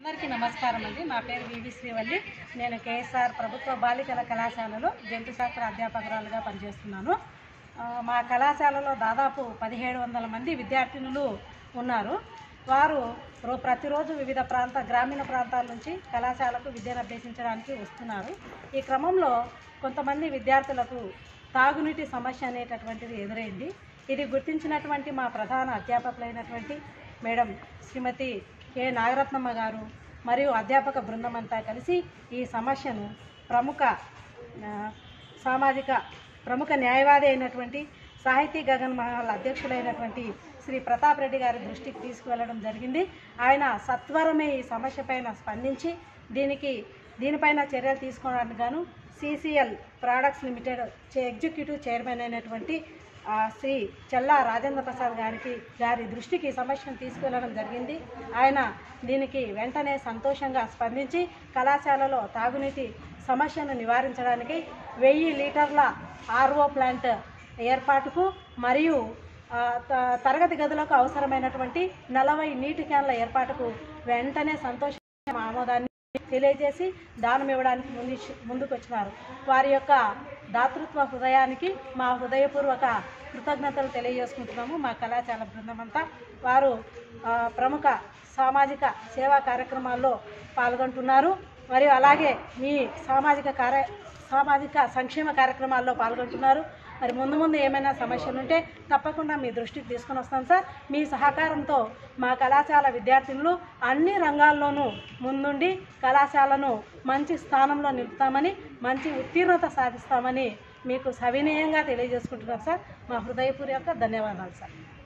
అందరికీ నమస్కారం అండి నా పేరు వివి శ్రీవల్లి నేను కేఎస్ఆర్ ప్రభుత్వ బాలికల కళాశాలలో జంతు శాస్త్ర అధ్యాపకురాలుగా పనిచేస్తున్నాను ఆ, మా కళాశాలలో దాదాపు పదిహేడు వందల మంది విద్యార్థినులు ఉన్నారు వారు రో ప్రతిరోజు వివిధ ప్రాంత గ్రామీణ ప్రాంతాల నుంచి కళాశాలకు విద్యను అభ్యసించడానికి వస్తున్నారు ఈ క్రమంలో కొంతమంది విద్యార్థులకు తాగునీటి సమస్య అనేటటువంటిది ఎదురైంది ఇది గుర్తించినటువంటి మా ప్రధాన అధ్యాపకులైనటువంటి మేడం శ్రీమతి కె నాగరత్నమ్మ గారు మరియు అధ్యాపక బృందం అంతా కలిసి ఈ సమస్యను ప్రముఖ ఆ, సామాజిక ప్రముఖ న్యాయవాది అయినటువంటి సాహితీ గగన్ మహల్ అధ్యక్షులైనటువంటి శ్రీ ప్రతాప్ రెడ్డి గారి దృష్టికి తీసుకువెళ్ళడం జరిగింది ఆయన సత్వరమే ఈ సమస్య పైన స్పందించి దీనికి దీనిపైన చర్యలు తీసుకోవడానికి గాను సిసిఎల్ ప్రాడక్ట్స్ లిమిటెడ్ చే- ఎగ్జిక్యూటివ్ చైర్మన్ అయినటువంటి ఆ, శ్రీ చెల్లా రాజేంద్ర ప్రసాద్ గారికి గారి దృష్టికి ఈ సమస్యను తీసుకెళ్లడం జరిగింది ఆయన దీనికి వెంటనే సంతోషంగా స్పందించి కళాశాలలో తాగునీటి సమస్యను నివారించడానికి వెయ్యి లీటర్ల ఆర్ఓ ప్లాంట్ ఏర్పాటుకు మరియు ఆ, త- తరగతి గదులకు అవసరమైనటువంటి నలభై నీటి క్యాన్ల ఏర్పాటుకు వెంటనే సంతోషం ఆమోదాన్ని తెలియజేసి దానం ఇవ్వడానికి ముందు ముందుకు వచ్చినారు వారి యొక్క దాతృత్వ హృదయానికి మా హృదయపూర్వక కృతజ్ఞతలు తెలియజేసుకుంటున్నాము మా కళాశాల బృందం అంతా వారు ఆ, ప్రముఖ సామాజిక సేవా కార్యక్రమాల్లో పాల్గొంటున్నారు మరియు అలాగే మీ సామాజిక కార్య సామాజిక సంక్షేమ కార్యక్రమాల్లో పాల్గొంటున్నారు మరి ముందు ముందు ఏమైనా సమస్యలు ఉంటే తప్పకుండా మీ దృష్టికి తీసుకొని వస్తాం సార్ మీ సహకారంతో మా కళాశాల విద్యార్థినులు అన్ని రంగాల్లోనూ ముందుండి కళాశాలను మంచి స్థానంలో నిలుపుతామని మంచి ఉత్తీర్ణత సాధిస్తామని మీకు సవినయంగా తెలియజేసుకుంటున్నాం సార్ మా హృదయపూర్వక ధన్యవాదాలు సార్